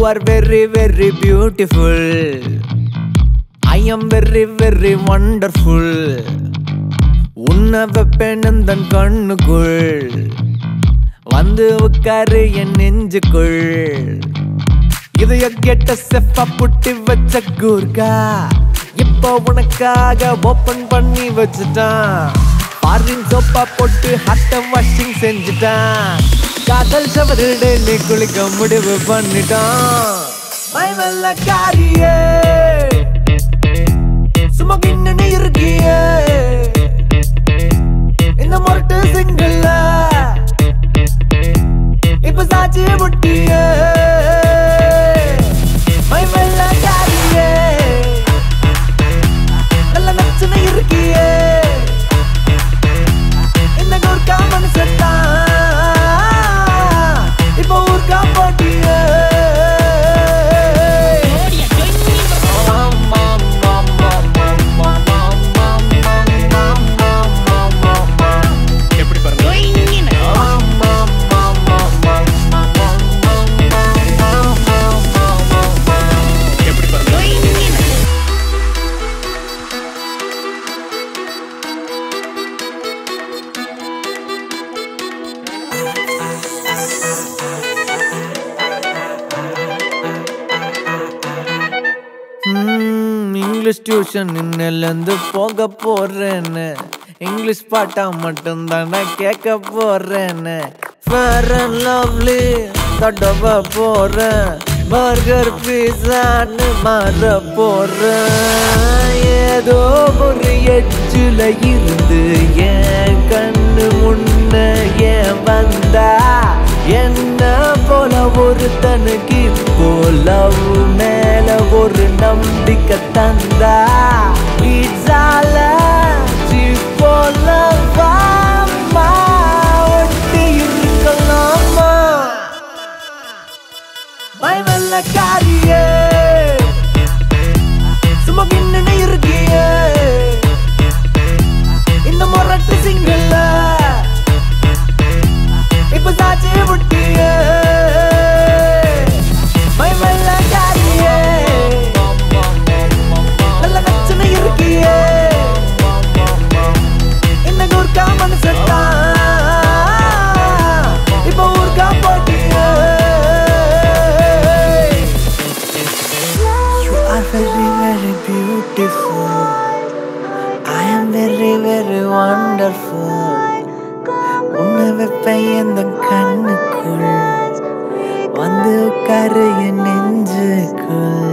R very very beautiful I am very very wonderful உன்னை வைப்பேன் தன் கண்ணுக்குள் வந்து உட்காரு என் நெஞ்சுக்குள் இதைய கெட்ட செஃப்பா புட்டி வச்ச கூர்க்கா இப்போ உனக்காக ஓபன் பண்ணி வச்சுட்டான் ஃபாரின் சோப்பா போட்டு ஹட்ட வாஷிங் செஞ்சுட்டான் காதல் ஷவரு டெய்லி குளிக்க முடிவு பண்ணிட்டான் மைவல்ல காரியே சும்மா கிண்ணு இருக்கியே இந்த முரட்டு சிங்கிள்ல இப்ப சாட்சி முட்டியே மை வெள்ள காரியே நல்ல நச்சுன்னு இருக்கியே இந்த கூர்க்கா மனுஷத்தா இப்ப ஊர்க்கா போட்டியே எப்படி பாருங்க எப்படி பாருங்க ம், இங்கிலீஷ் டியூஷன் இன்னிலேருந்து போக போறேன்னு இங்கிலீஷ் பாட்டா மட்டும் தானே கேட்க போறேன்னு ஃபேர் அண்ட் லவ்லி தடவ போறேன் பர்கர் பீஸான்னு மாற போறேன் ஏதோ ஒரு எட்ஜில் இருந்து என் கண்ணு முன்ன ஏன் வந்தா என்ன போல ஒருத்தனுக்கு இப்போ லவ் மேல ஒரு நம்பிக்கை தந்தா இட்ஸால போல வாமா ஒட்டி இருக்கலாமா பயமல்ல காரியே சும்மா கிண்ணு இருக்கியே இந்த முரட்டு சிங்கிள்ல இப்ப சாட்சி முட்டியே பயமல்ல காரியே நல்ல நச்சுன்னு இருக்கியே இந்த கூர்க்கா மனுஷத்தா இப்ப ஊர்க்கா போட்டியே You are very, very beautiful. I am very, very wonderful. உன்னை வைப்பேன் எந்த கண்ணுக்குள் வந்து உட்காரு என் நெஞ்சுக்குள்